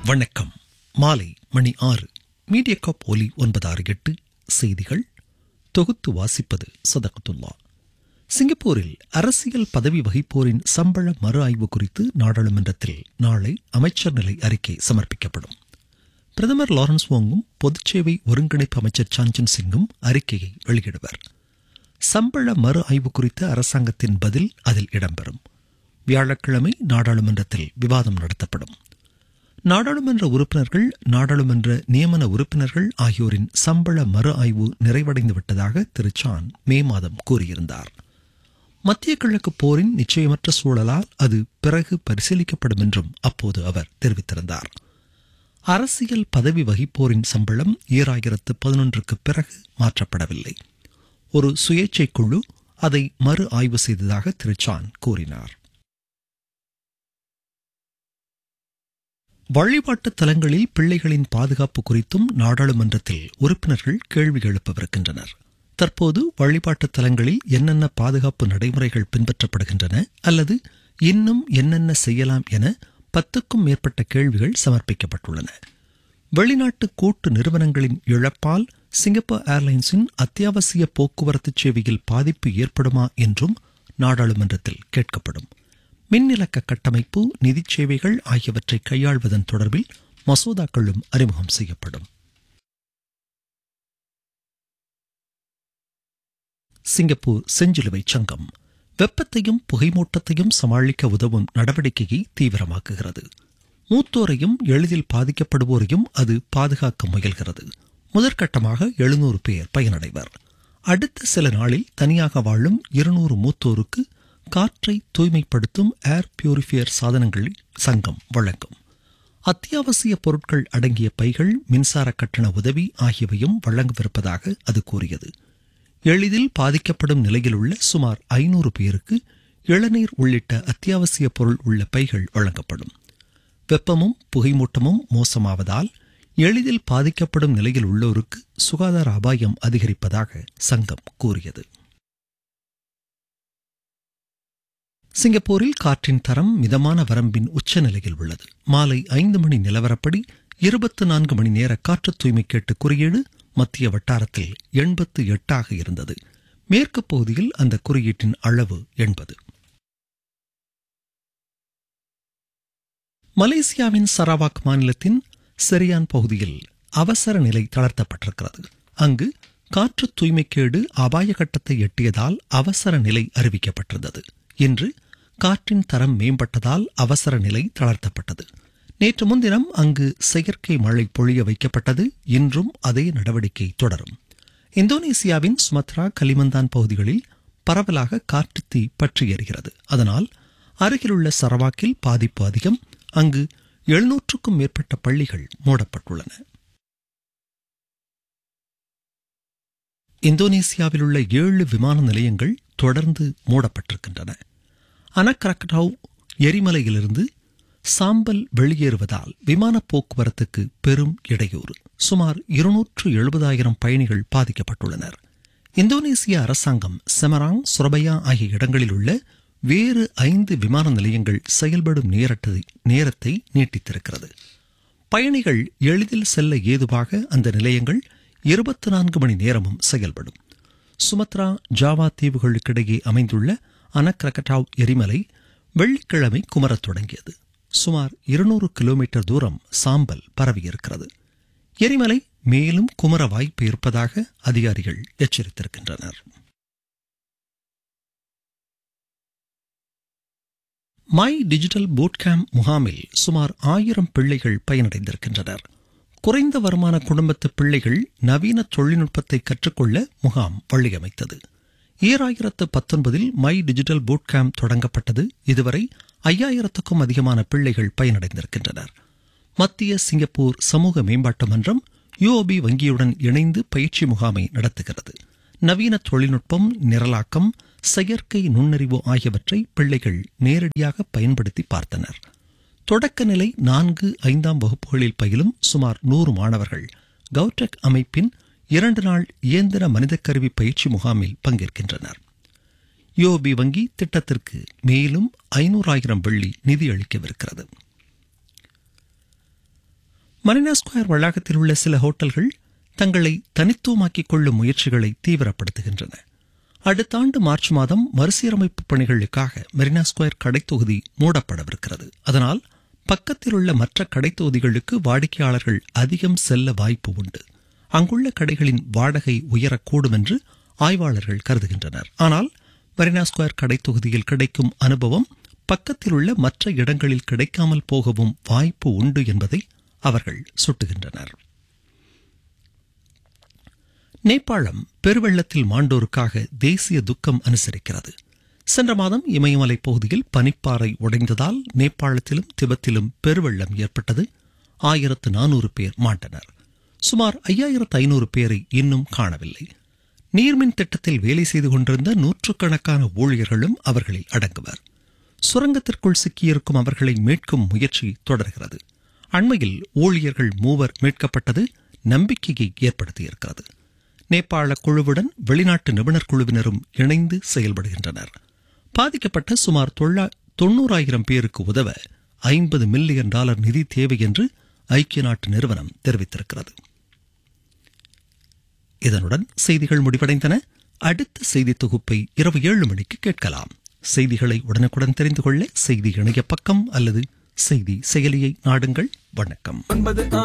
வணக்கம் மாலை மணி ஆறு மீடியா காப் ஒலி ஒன்பது ஆறு எட்டு செய்திகள் தொகுத்து வாசிப்பது சதகத்துல்லா சிங்கப்பூரில் அரசியல் பதவி வகிப்போரின் சம்பள மறு ஆய்வு குறித்து நாடாளுமன்றத்தில் நாளை அமைச்சர் நிலை அறிக்கை சமர்ப்பிக்கப்படும் பிரதமர் லாரன்ஸ் வோங்கும் பொதுச்சேவை ஒருங்கிணைப்பு அமைச்சர் சாஞ்சன் சிங்கும் அறிக்கையை வெளியிடுவர் சம்பள மறு ஆய்வு குறித்த அரசாங்கத்தின் பதில் அதில் இடம்பெறும் வியாழக்கிழமை நாடாளுமன்றத்தில் விவாதம் நடத்தப்படும் நாடாளுமன்ற உறுப்பினர்கள் நாடாளுமன்ற நியமன உறுப்பினர்கள் ஆகியோரின் சம்பள மறு ஆய்வு நிறைவடைந்து விட்டதாக திரு சான் மே மாதம் கூறியிருந்தார் மத்திய கிழக்கு போரின் நிச்சயமற்ற சூழலால் அது பிறகு பரிசீலிக்கப்படும் என்றும் அப்போது அவர் தெரிவித்திருந்தார் அரசியல் பதவி வகிப்போரின் சம்பளம் ஈராயிரத்து பதினொன்றுக்கு பிறகு மாற்றப்படவில்லை ஒரு சுயேட்சை குழு அதை மறு ஆய்வு செய்ததாக திரு சான் கூறினார் வழிபாட்டு தலங்களில் பிள்ளைகளின் பாதுகாப்பு குறித்தும் நாடாளுமன்றத்தில் உறுப்பினர்கள் கேள்வி எழுப்பவிருக்கின்றனர் தற்போது வழிபாட்டு தலங்களில் என்னென்ன பாதுகாப்பு நடைமுறைகள் பின்பற்றப்படுகின்றன அல்லது இன்னும் என்னென்ன செய்யலாம் என பத்துக்கும் மேற்பட்ட கேள்விகள் சமர்ப்பிக்கப்பட்டுள்ளன வெளிநாட்டு கூட்டு நிறுவனங்களின் இழப்பால் சிங்கப்பூர் ஏர்லைன்ஸின் அத்தியாவசிய போக்குவரத்து சேவையில் பாதிப்பு ஏற்படுமா என்றும் நாடாளுமன்றத்தில் கேட்கப்படும் மின்னிலக்க கட்டமைப்பு நிதிச் சேவைகள் ஆகியவற்றை கையாள்வதன் தொடர்பில் மசோதாக்களும் அறிமுகம் செய்யப்படும் சிங்கப்பூர் செஞ்சிலுவை சங்கம் வெப்பத்தையும் புகைமூட்டத்தையும் சமாளிக்க உதவும் நடவடிக்கையை தீவிரமாக்குகிறது மூத்தோரையும் எளிதில் பாதிக்கப்படுவோரையும் அது பாதுகாக்க முயல்கிறது முதற்கட்டமாக எழுநூறு பேர் பயனடைவர் அடுத்த சில நாளில் தனியாக வாழும் இருநூறு மூத்தோருக்கு காற்றை தூய்மைப்படுத்தும் ஏர் பியூரிஃபையர் சாதனங்கள் சங்கம் வழங்கும் அத்தியாவசிய பொருட்கள் அடங்கிய பைகள் மின்சார கட்டண உதவி ஆகியவையும் வழங்கவிருப்பதாக அது கூறியது எளிதில் பாதிக்கப்படும் நிலையில் உள்ள சுமார் ஐநூறு பேருக்கு இளநீர் உள்ளிட்ட அத்தியாவசிய பொருள் உள்ள பைகள் வழங்கப்படும் வெப்பமும் புகைமூட்டமும் மோசமாவதால் எளிதில் பாதிக்கப்படும் நிலையில் உள்ளோருக்கு சுகாதார அபாயம் அதிகரிப்பதாக சங்கம் கூறியது சிங்கப்பூரில் காற்றின் தரம் மிதமான வரம்பின் உச்சநிலையில் உள்ளது மாலை ஐந்து மணி நிலவரப்படி இருபத்தி நான்கு மணி நேர காற்று தூய்மை கேட்டு குறியீடு மத்திய வட்டாரத்தில் எண்பத்து எட்டாக இருந்தது மேற்கு பகுதியில் அந்த குறியீட்டின் அளவு எண்பது மலேசியாவின் சரவாக் மாநிலத்தின் செரியான் பகுதியில் அவசர நிலை தளர்த்தப்பட்டிருக்கிறது அங்கு காற்று தூய்மைக்கேடு அபாய கட்டத்தை எட்டியதால் அவசர நிலை அறிவிக்கப்பட்டிருந்தது இன்று காற்றின் தரம் மேம்பட்டதால் அவசர நிலை தளர்த்தப்பட்டது நேற்று முன்தினம் அங்கு செயற்கை மழை பொழிய வைக்கப்பட்டது இன்றும் அதே நடவடிக்கை தொடரும் இந்தோனேசியாவின் சுமத்ரா கலிமந்தான் பகுதிகளில் பரவலாக காற்று தீ பற்றி எறிகிறது அதனால் அருகிலுள்ள சரவாக்கில் பாதிப்பு அதிகம் அங்கு எழுநூற்றுக்கும் மேற்பட்ட பள்ளிகள் மூடப்பட்டுள்ளன இந்தோனேசியாவில் உள்ள ஏழு விமான நிலையங்கள் தொடர்ந்து மூடப்பட்டிருக்கின்றன அனக்ரக்டாவ் எரிமலையிலிருந்து சாம்பல் வெளியேறுவதால் விமான போக்குவரத்துக்கு பெரும் இடையூறு சுமார் இருநூற்று எழுபதாயிரம் பயணிகள் பாதிக்கப்பட்டுள்ளனர் இந்தோனேசிய அரசாங்கம் செமராங் சுரபையா ஆகிய இடங்களில் உள்ள வேறு ஐந்து விமான நிலையங்கள் செயல்படும் நேரத்தை நேரத்தை நீட்டித்திருக்கிறது பயணிகள் எளிதில் செல்ல ஏதுவாக அந்த நிலையங்கள் இருபத்தி நான்கு மணி நேரமும் செயல்படும் சுமத்ரா ஜாவா தீவுகளுக்கிடையே அமைந்துள்ள அனக்ரகட்டாவ் எரிமலை வெள்ளிக்கிழமை குமரத் தொடங்கியது சுமார் இருநூறு கிலோமீட்டர் தூரம் சாம்பல் பரவியிருக்கிறது எரிமலை மேலும் குமர வாய்ப்பு இருப்பதாக அதிகாரிகள் எச்சரித்திருக்கின்றனர் மை டிஜிட்டல் பூட்கேம்ப் முகாமில் சுமார் ஆயிரம் பிள்ளைகள் பயனடைந்திருக்கின்றனர் குறைந்த வருமான குடும்பத்து பிள்ளைகள் நவீன தொழில்நுட்பத்தை கற்றுக்கொள்ள முகாம் வழியமைத்தது ஈராயிரத்து பத்தொன்பதில் மை டிஜிட்டல் பூட் கேம்ப் தொடங்கப்பட்டது இதுவரை ஐயாயிரத்துக்கும் அதிகமான பிள்ளைகள் பயனடைந்திருக்கின்றனர் மத்திய சிங்கப்பூர் சமூக மேம்பாட்டு மன்றம் யுஓபி வங்கியுடன் இணைந்து பயிற்சி முகாமை நடத்துகிறது நவீன தொழில்நுட்பம் நிரலாக்கம் செயற்கை நுண்ணறிவு ஆகியவற்றை பிள்ளைகள் நேரடியாக பயன்படுத்தி பார்த்தனர் தொடக்க நிலை நான்கு ஐந்தாம் வகுப்புகளில் பயிலும் சுமார் நூறு மாணவர்கள் கவுடெக் அமைப்பின் இரண்டு நாள் இயந்திர மனிதக்கருவி பயிற்சி முகாமில் பங்கேற்கின்றனர் யோபி வங்கி திட்டத்திற்கு மேலும் ஐநூறாயிரம் வெள்ளி நிதி அளிக்கவிருக்கிறது மரினா ஸ்கொயர் வளாகத்தில் உள்ள சில ஹோட்டல்கள் தங்களை தனித்துவமாக்கிக் கொள்ளும் முயற்சிகளை தீவிரப்படுத்துகின்றன அடுத்த ஆண்டு மார்ச் மாதம் மறுசீரமைப்பு பணிகளுக்காக மெரினா ஸ்கொயர் கடைத்தொகுதி மூடப்படவிருக்கிறது அதனால் பக்கத்தில் உள்ள மற்ற கடைத்தொகுதிகளுக்கு வாடிக்கையாளர்கள் அதிகம் செல்ல வாய்ப்பு உண்டு அங்குள்ள கடைகளின் வாடகை உயரக்கூடும் என்று ஆய்வாளர்கள் கருதுகின்றனர் ஆனால் மெரினா ஸ்கொயர் கடைத்தொகுதியில் கிடைக்கும் அனுபவம் பக்கத்தில் உள்ள மற்ற இடங்களில் கிடைக்காமல் போகவும் வாய்ப்பு உண்டு என்பதை அவர்கள் சுட்டுகின்றனர் நேபாளம் பெருவெள்ளத்தில் மாண்டோருக்காக தேசிய துக்கம் அனுசரிக்கிறது சென்ற மாதம் இமயமலை பகுதியில் பனிப்பாறை உடைந்ததால் நேபாளத்திலும் திபெத்திலும் பெருவெள்ளம் ஏற்பட்டது ஆயிரத்து நானூறு பேர் மாண்டனர் சுமார் ஐயாயிரத்து ஐநூறு பேரை இன்னும் காணவில்லை நீர்மின் திட்டத்தில் வேலை செய்து கொண்டிருந்த நூற்றுக்கணக்கான ஊழியர்களும் அவர்களில் அடங்குவர் சுரங்கத்திற்குள் சிக்கியிருக்கும் அவர்களை மீட்கும் முயற்சி தொடர்கிறது அண்மையில் ஊழியர்கள் மூவர் மீட்கப்பட்டது நம்பிக்கையை ஏற்படுத்தியிருக்கிறது நேபாள குழுவுடன் வெளிநாட்டு நிபுணர் குழுவினரும் இணைந்து செயல்படுகின்றனர் பாதிக்கப்பட்ட சுமார் தொண்ணூறாயிரம் பேருக்கு உதவ ஐம்பது மில்லியன் டாலர் நிதி தேவை என்று ஐக்கிய நாட்டு நிறுவனம் தெரிவித்திருக்கிறது இதனுடன் செய்திகள் முடிவடைந்தன அடுத்த செய்தி தொகுப்பை இரவு ஏழு மணிக்கு கேட்கலாம் செய்திகளை உடனுக்குடன் தெரிந்து கொள்ள செய்தி இணைய பக்கம் அல்லது செய்தி செயலியை நாடுங்கள் வணக்கம் ஒன்பது